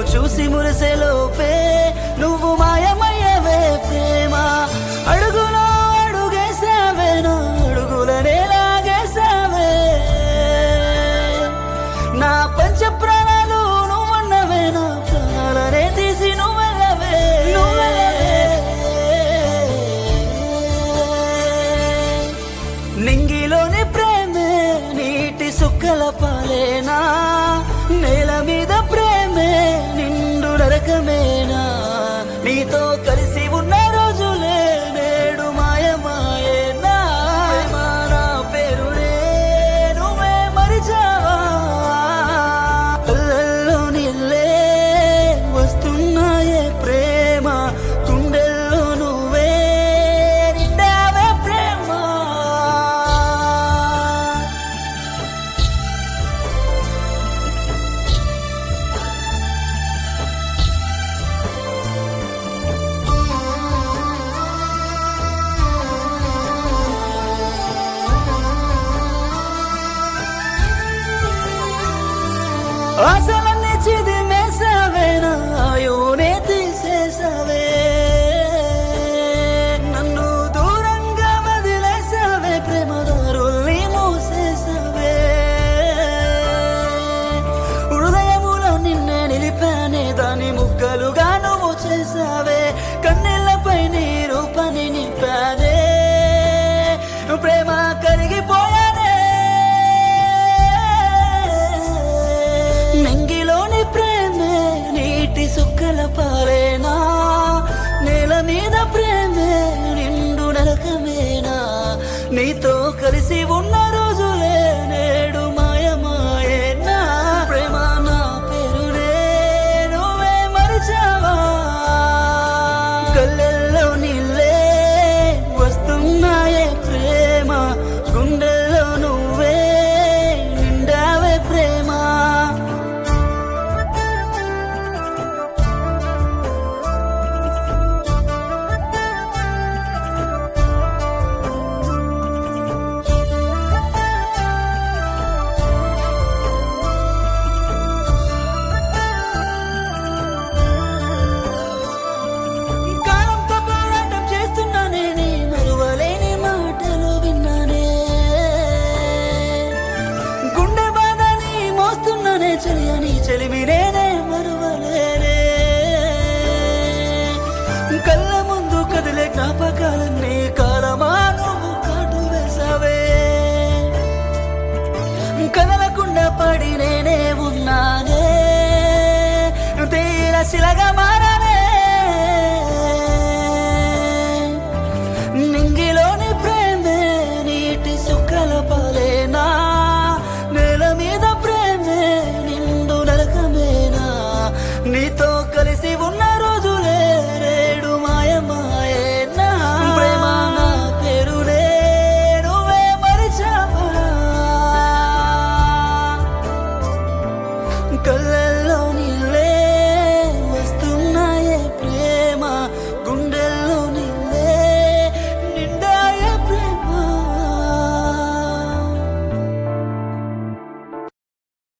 చూసి మురిసెలోపే నువ్వు మాయమయ్యవే ప్రేమ అడుగులో అడుగేసావే నా అడుగులనే లాగేసావే నా పంచ ప్రాణాలు నువ్వన్నవే నా ప్రాణాలనే తీసి నువ్వెళ్ళవే నువ్వెళ్ళవే నింగిలోని ప్రేమే నీటి సుక్కల పాలేనా నేల మీద ప్రేమే నిండు నరకమేనా నీతో కలిసి ఉన్న రోజులే నేడు మాయమాయేనా ప్రేమ నా పేరునే నువ్వే మరిచావా కళ్ళల్లో నీళ్ళే వస్తున్నాయే ప్రేమ గుండెల్లో నువ్వే నిండావే ప్రేమ ఆశలన్నీ చిదిమేసావే నా ఆయువునే తీసేసావే నన్ను దూరంగా వదిలేసావే ప్రేమ దారుల్ని మూసేసావే హృదయములో నిన్నే నిలిపానే దాని ముక్కలుగా నువ్వు చేసావే కన్నెళ్ళపై నీ రూపాన్ని నింపానే ప్రేమ కరిగిపోయానే నెంగిలోని ప్రేమే నీటి సుక్కల పారేనా నేల మీద ప్రేమే నిండు నరకమేనా నీతో కలిసి ఉన్న రోజులే నేడు మాయమాయేనా ప్రేమ నా పేరునే నువ్వే మరిచావా కళ్ళల్లో నీళ్ళే వస్తున్నాయే ప్రేమ గుండెల్లో నువ్వే నిండావే ప్రేమ కాలంతో పోరాటం చేస్తున్నానే నీ మరువలేని మాటలు విన్నానే గుండె బాధని మోస్తున్నానే చెలియని చెలిమి నేనే మరువలేనే కళ్ళ ముందు కదిలే జ్ఞాపకాలన్నీ కాలమా నువ్వు కాటు వేసావే కదలకుండా పడి నేనే ఉన్నానే తీర శిలగా